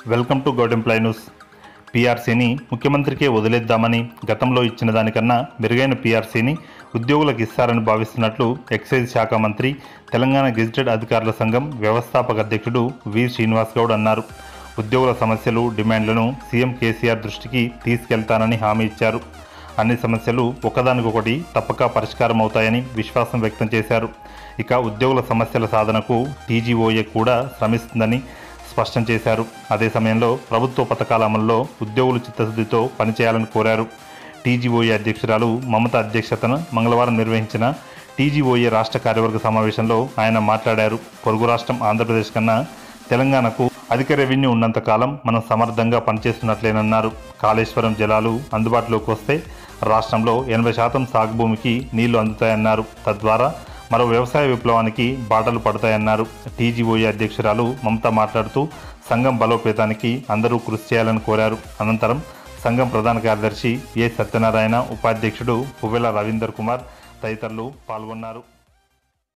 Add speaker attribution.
Speaker 1: welcome to గౌడెం ప్లై news పీఆర్సీని ముఖ్యమంత్రికే వదిలేద్దామని గతంలో ఇచ్చిన దానికన్నా మెరుగైన పీఆర్సీని ఉద్యోగులకు ఇస్తారని భావిస్తున్నట్లు ఎక్సైజ్ శాఖ మంత్రి తెలంగాణ గెజిటెడ్ అధికారుల సంఘం వ్యవస్థాపక అధ్యక్షుడు వి శ్రీనివాస్ గౌడ్ అన్నారు ఉద్యోగుల సమస్యలు డిమాండ్లను సీఎం కేసీఆర్ దృష్టికి తీసుకెళ్తానని హామీ ఇచ్చారు అన్ని సమస్యలు ఒకదానికొకటి తప్పక పరిష్కారం అవుతాయని విశ్వాసం వ్యక్తం చేశారు ఇక ఉద్యోగుల సమస్యల సాధనకు టీజీఓఏ కూడా శ్రమిస్తుందని స్పష్టం చేశారు అదే సమయంలో ప్రభుత్వ పథకాల అమల్లో ఉద్యోగులు చిత్తశుద్ధితో పనిచేయాలని కోరారు టీజీఓఏ అధ్యక్షురాలు మమత అధ్యక్షతన మంగళవారం నిర్వహించిన టీజీఓఏ రాష్ట్ర కార్యవర్గ సమావేశంలో ఆయన మాట్లాడారు పొరుగు రాష్ట్రం ఆంధ్రప్రదేశ్ కన్నా తెలంగాణకు అధిక రెవెన్యూ ఉన్నంత కాలం మనం సమర్థంగా పనిచేస్తున్నట్లేనన్నారు కాళేశ్వరం జలాలు అందుబాటులోకి వస్తే రాష్ట్రంలో ఎనభై శాతం సాగు భూమికి నీళ్లు అందుతాయన్నారు తద్వారా మరో వ్యవసాయ విప్లవానికి బాటలు పడతాయన్నారు టీజీఓఏ అధ్యక్షురాలు మమత మాట్లాడుతూ సంఘం బలోపేతానికి అందరూ కృషి చేయాలని కోరారు అనంతరం సంఘం ప్రధాన కార్యదర్శి ఏ సత్యనారాయణ ఉపాధ్యక్షుడు పువ్వెల రవీందర్ కుమార్ తదితరులు పాల్గొన్నారు